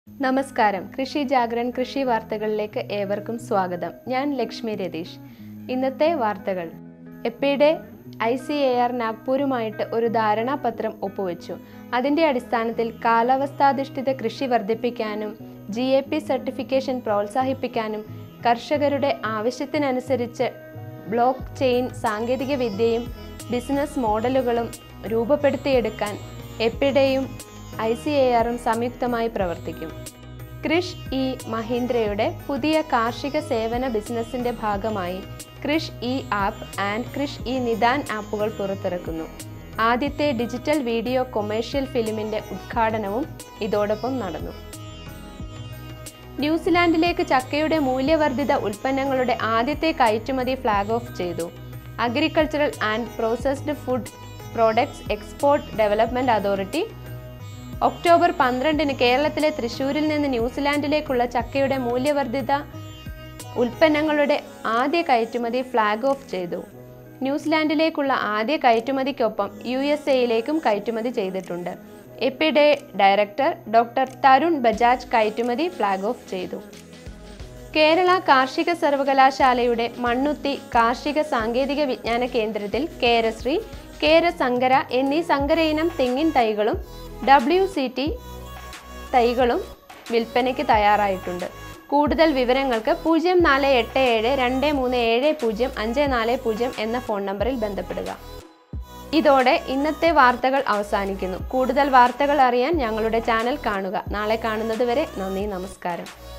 നമസ്കാരം കൃഷി ജാഗരൺ കൃഷി വാർത്തകളിലേക്ക് ഏവർക്കും സ്വാഗതം ഞാൻ ലക്ഷ്മി രതീഷ് ഇന്നത്തെ വാർത്തകൾ എപ്പിയുടെ ഐ സി എ ആർ നാഗ്പൂരുമായിട്ട് ഒരു ധാരണാപത്രം ഒപ്പുവെച്ചു അതിന്റെ അടിസ്ഥാനത്തിൽ കാലാവസ്ഥാധിഷ്ഠിത കൃഷി വർദ്ധിപ്പിക്കാനും ജി എ പി സർട്ടിഫിക്കേഷൻ പ്രോത്സാഹിപ്പിക്കാനും കർഷകരുടെ ആവശ്യത്തിനനുസരിച്ച് ബ്ലോക്ക് ചെയിൻ സാങ്കേതിക വിദ്യയും ബിസിനസ് മോഡലുകളും രൂപപ്പെടുത്തിയെടുക്കാൻ എപ്പിഡയും ഐ സി എ ആറും സംയുക്തമായി പ്രവർത്തിക്കും കൃഷ് ഇ മഹീന്ദ്രയുടെ പുതിയ കാർഷിക സേവന ബിസിനസിന്റെ ഭാഗമായി Krish E app and Krish E Nidan ആപ്പുകൾ പുറത്തിറക്കുന്നു ആദ്യത്തെ ഡിജിറ്റൽ വീഡിയോ കൊമേഴ്ഷ്യൽ ഫിലിമിന്റെ ഉദ്ഘാടനവും ഇതോടൊപ്പം നടന്നു ന്യൂസിലാൻഡിലേക്ക് ചക്കയുടെ മൂല്യവർദ്ധിത ഉൽപ്പന്നങ്ങളുടെ ആദ്യത്തെ കയറ്റുമതി ഫ്ലാഗ് ഓഫ് ചെയ്തു agricultural and processed food products export development authority October പന്ത്രണ്ടിന് കേരളത്തിലെ തൃശൂരിൽ നിന്ന് ന്യൂസിലാൻഡിലേക്കുള്ള ചക്കയുടെ മൂല്യവർദ്ധിത ഉൽപ്പന്നങ്ങളുടെ ആദ്യ കയറ്റുമതി ഫ്ലാഗ് ഓഫ് ചെയ്തു ന്യൂസിലാൻഡിലേക്കുള്ള ആദ്യ കയറ്റുമതിക്കൊപ്പം യു എസ് എയിലേക്കും കയറ്റുമതി ചെയ്തിട്ടുണ്ട് എപ്പിഡെ ഡയറക്ടർ ഡോക്ടർ തരുൺ ബജാജ് കയറ്റുമതി ഫ്ലാഗ് ഓഫ് ചെയ്തു കേരള കാർഷിക സർവകലാശാലയുടെ മണ്ണുത്തി കാർഷിക സാങ്കേതിക വിജ്ഞാന കേന്ദ്രത്തിൽ കേരശ്രീ കേരസങ്കര എന്നീ സങ്കര ഇനം തെങ്ങിൻ തൈകളും ഡബ്ല്യു സി ടി തൈകളും വിൽപ്പനയ്ക്ക് തയ്യാറായിട്ടുണ്ട് കൂടുതൽ വിവരങ്ങൾക്ക് പൂജ്യം നാല് എട്ട് ഏഴ് രണ്ട് മൂന്ന് ഏഴ് പൂജ്യം അഞ്ച് നാല് പൂജ്യം എന്ന ഫോൺ നമ്പറിൽ ബന്ധപ്പെടുക ഇതോടെ ഇന്നത്തെ വാർത്തകൾ അവസാനിക്കുന്നു കൂടുതൽ വാർത്തകൾ അറിയാൻ ഞങ്ങളുടെ ചാനൽ കാണുക നാളെ കാണുന്നത് വരെ നന്ദി നമസ്കാരം